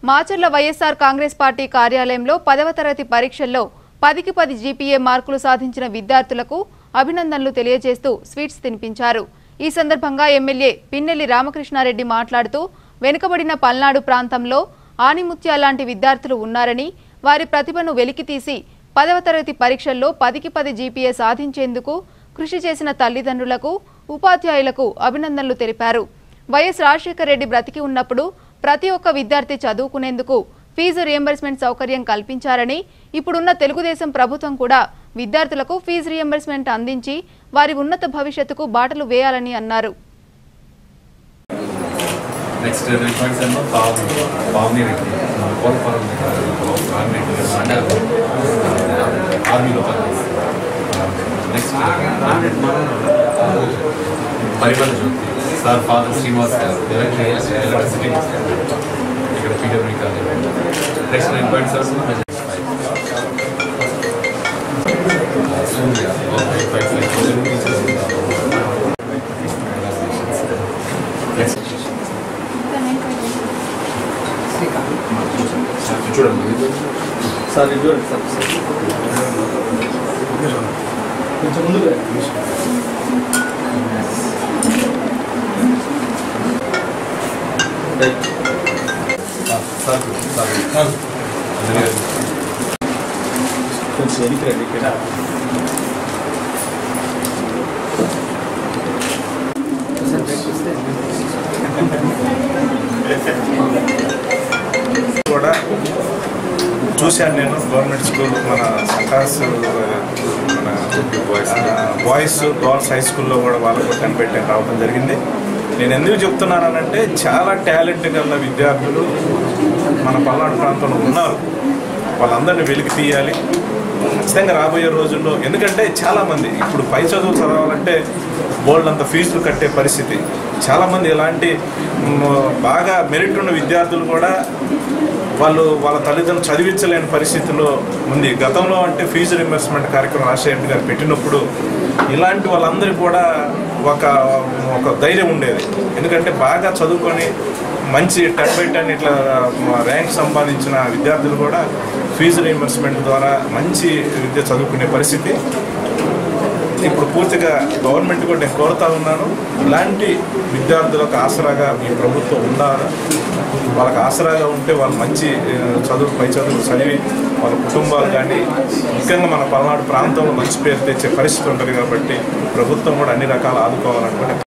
Macherla YSR Congress party కార్యాలయంలో పదవ తరగతి పరీక్షల్లో పదికి పది జీపీఏ మార్కులు సాధించిన విద్యార్థులకు అభినందనలు తెలియజేస్తూ స్వీట్స్ తినిపించారు ఈ సందర్భంగా ఎమ్మెల్యే పిన్నెల్లి రామకృష్ణారెడ్డి మాట్లాడుతూ వెనుకబడిన పల్నాడు ప్రాంతంలో ఆనిముత్య లాంటి విద్యార్థులు ఉన్నారని వారి ప్రతిభను వెలికితీసి పదవ తరగతి పరీక్షల్లో పదికి పది జీపీఏ సాధించేందుకు కృషి చేసిన తల్లిదండ్రులకు ఉపాధ్యాయులకు అభినందనలు తెలిపారు వైఎస్ రాజశేఖర రెడ్డి బ్రతికి ఉన్నప్పుడు ప్రతి ఒక్క విద్యార్థి చదువుకునేందుకు ఫీజు రియంబర్స్మెంట్ సౌకర్యం కల్పించారని ఇప్పుడున్న తెలుగుదేశం ప్రభుత్వం కూడా విద్యార్థులకు ఫీజు రియంబర్స్మెంట్ అందించి వారి ఉన్నత భవిష్యత్తుకు బాటలు వేయాలని అన్నారు నెక్స్ట్ రిఫరెన్స్ ఏమో బాబు బాబుని రెడ్డి కోల్పురం ఆర్మీ మండలం ఆర్మీలో పనిచేస్తారు next Parimala Jyothi sir father Srinivas garu electricity ఇక్కడ PW college next nine point seven Surya five five next చూడండి సార్ ఇది చూడండి సార్ కొంచెం ముందుగా సార్ సార్ అందుకే కొంచెం వెనక్కి రండి ఇక్కడ కూడా చూశాను నేను గవర్నమెంట్ స్కూల్ మన సకాస్ మన బాయ్స్ బాయ్స్ గర్ల్స్ హై స్కూల్లో కూడా వాళ్ళకు కనిపెట్టాను రావడం జరిగింది నేను ఎందుకు చెప్తున్నానంటే చాలా టాలెంట్ గల విద్యార్థులు మన పల్నాడు ప్రాంతంలో ఉన్నారు వాళ్ళందరినీ వెలికి తీయాలి ఖచ్చితంగా రాబోయే రోజుల్లో ఎందుకంటే చాలామంది ఇప్పుడు పై చదువు చదవాలంటే బోల్డ్ అంత ఫీజులు కట్టే పరిస్థితి చాలామంది ఇలాంటి మ్, బాగా మెరిట్ ఉన్న విద్యార్థులు కూడా వాళ్ళు వాళ్ళ తల్లిదండ్రులు చదివించలేని పరిస్థితిలో ఉంది గతంలో అంటే ఫీజు రింబర్స్మెంట్ కార్యక్రమం రాజశేఖర్ గారు పెట్టినప్పుడు ఇలాంటి వాళ్ళందరికీ కూడా ఒక ఒక ధైర్యం ఉండేది ఎందుకంటే బాగా చదువుకొని మంచి టెన్ బై టెన్ ఇట్లా ర్యాంక్ సంపాదించిన విద్యార్థులు కూడా ఫీజు రీయింబర్స్మెంట్ ద్వారా మంచి విద్య చదువుకునే పరిస్థితి ఇప్పుడు పూర్తిగా గవర్నమెంట్ కూడా నేను కోరుతా ఉన్నాను ఇలాంటి విద్యార్థులకు ఆసరాగా మీ ప్రభుత్వం ఉండాలి వాళ్ళకి ఆసరాగా ఉంటే వాళ్ళు మంచి ఆ, చదువు పై చదువు చదివి వాళ్ళ కుటుంబాలు కానీ ముఖ్యంగా మన పల్నాడు ప్రాంతంలో మంచి పేరు తెచ్చే పరిస్థితి ఉంటుంది కాబట్టి ప్రభుత్వం కూడా అన్ని రకాల ఆదుకోవాలనుకుంటే